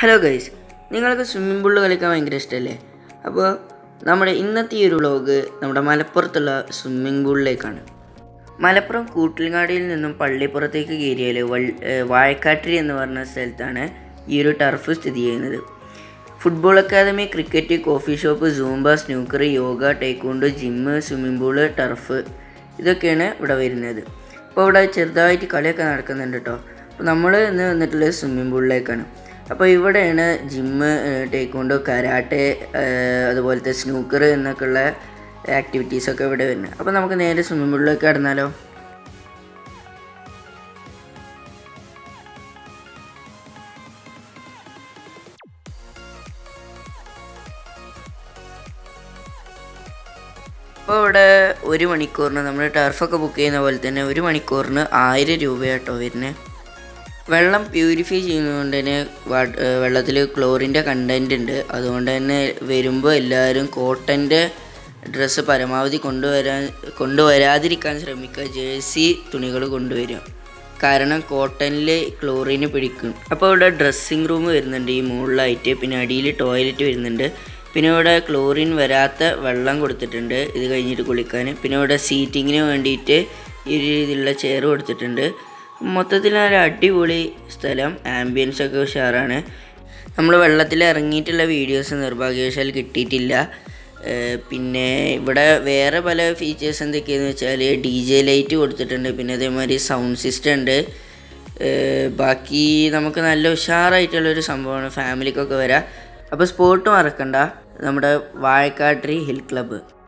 hello guys നിങ്ങൾക്ക് swimming പൂളിൽ കളിക്കാൻ ഭയങ്കര ഇഷ്ടമല്ലേ അപ്പോൾ നമ്മുടെ ഇന്നത്തെ ഈ ഒരു വ്ളോഗ് നമ്മുടെ മലപ്പുറത്തുള്ള സ്വിമ്മിംഗ് പൂളിലേക്കാണ് മലപ്പുറം കൂട്ടിൽങ്ങാടിയിൽ നിന്നും പള്ളിപ്പുറത്തേക്ക് കയറിയാൽ വൾ ഏഹ് വാഴക്കാട്ടിരി എന്ന് പറഞ്ഞ സ്ഥലത്താണ് ഈ ഒരു ടർഫ് സ്ഥിതി ചെയ്യുന്നത് football academy cricket coffee shop zumba snooker yoga taekwondo gym swimming pool turf ഇതൊക്കെയാണ് ഇവിടെ വരുന്നത് അപ്പോൾ ഇവിടെ ചെറുതായിട്ട് കളിയൊക്കെ നടക്കുന്നുണ്ട് കേട്ടോ അപ്പോൾ നമ്മൾ ഇന്ന് വന്നിട്ടുള്ളത് സ്വിമ്മിംഗ് പൂളിലേക്കാണ് അപ്പോൾ ഇവിടെയാണ് ജിമ്മ് ടേക്കൂണ്ട് കരാട്ടെ ഏഹ് അതുപോലത്തെ സ്നൂക്കർ എന്നൊക്കെയുള്ള ആക്ടിവിറ്റീസൊക്കെ ഇവിടെ വരുന്നത് അപ്പോൾ നമുക്ക് നേരെ സ്വിമ്മിംഗ് പൂളിലേക്ക് കടന്നാലോ അപ്പോൾ ഇവിടെ ഒരു മണിക്കൂറിന് നമ്മൾ ടർഫൊക്കെ ബുക്ക് ചെയ്യുന്ന പോലെ തന്നെ ഒരു മണിക്കൂറിന് ആയിരം രൂപയാട്ടോ വരുന്നത് വെള്ളം പ്യൂരിഫൈ ചെയ്യുന്നതുകൊണ്ട് തന്നെ വെള്ളത്തിൽ ക്ലോറിൻ്റെ കണ്ടൻറ് ഉണ്ട് അതുകൊണ്ട് തന്നെ വരുമ്പോൾ എല്ലാവരും കോട്ടൻ്റെ ഡ്രസ്സ് പരമാവധി കൊണ്ടുവരാൻ കൊണ്ടുവരാതിരിക്കാൻ ശ്രമിക്കുക ജേഴ്സി തുണികൾ കൊണ്ടുവരിക കാരണം കോട്ടണിൽ ക്ലോറിന് പിടിക്കും അപ്പോൾ ഇവിടെ ഡ്രസ്സിങ് റൂം വരുന്നുണ്ട് ഈ മുകളിലായിട്ട് പിന്നെ അടിയിൽ ടോയ്ലറ്റ് വരുന്നുണ്ട് പിന്നെ ഇവിടെ ക്ലോറിൻ വരാത്ത വെള്ളം കൊടുത്തിട്ടുണ്ട് ഇത് കഴിഞ്ഞിട്ട് കുളിക്കാൻ പിന്നെ ഇവിടെ സീറ്റിങ്ങിന് വേണ്ടിയിട്ട് ഈ ഒരു രീതിയിലുള്ള ചെയർ കൊടുത്തിട്ടുണ്ട് മൊത്തത്തിൽ ഒരു അടിപൊളി സ്ഥലം ആംബിയൻസ് ഒക്കെ ഉഷാറാണ് നമ്മൾ വെള്ളത്തിൽ ഇറങ്ങിയിട്ടുള്ള വീഡിയോസ് നിർഭാഗ്യവശാൽ കിട്ടിയിട്ടില്ല ഏഹ് പിന്നെ ഇവിടെ വേറെ പല ഫീച്ചേഴ്സ് എന്തൊക്കെയാണെന്ന് വെച്ചാൽ ഡി ജെ ലൈറ്റ് കൊടുത്തിട്ടുണ്ട് പിന്നെ അതേമാതിരി സൗണ്ട് സിസ്റ്റം ഉണ്ട് ഏഹ് ബാക്കി നമുക്ക് നല്ല ഉഷാറായിട്ടുള്ളൊരു സംഭവമാണ് ഫാമിലിക്കൊക്കെ വരാം അപ്പോൾ സ്പോട്ട് മറക്കണ്ട നമ്മുടെ വാഴക്കാട്ടിരി ഹിൽ ക്ലബ്ബ്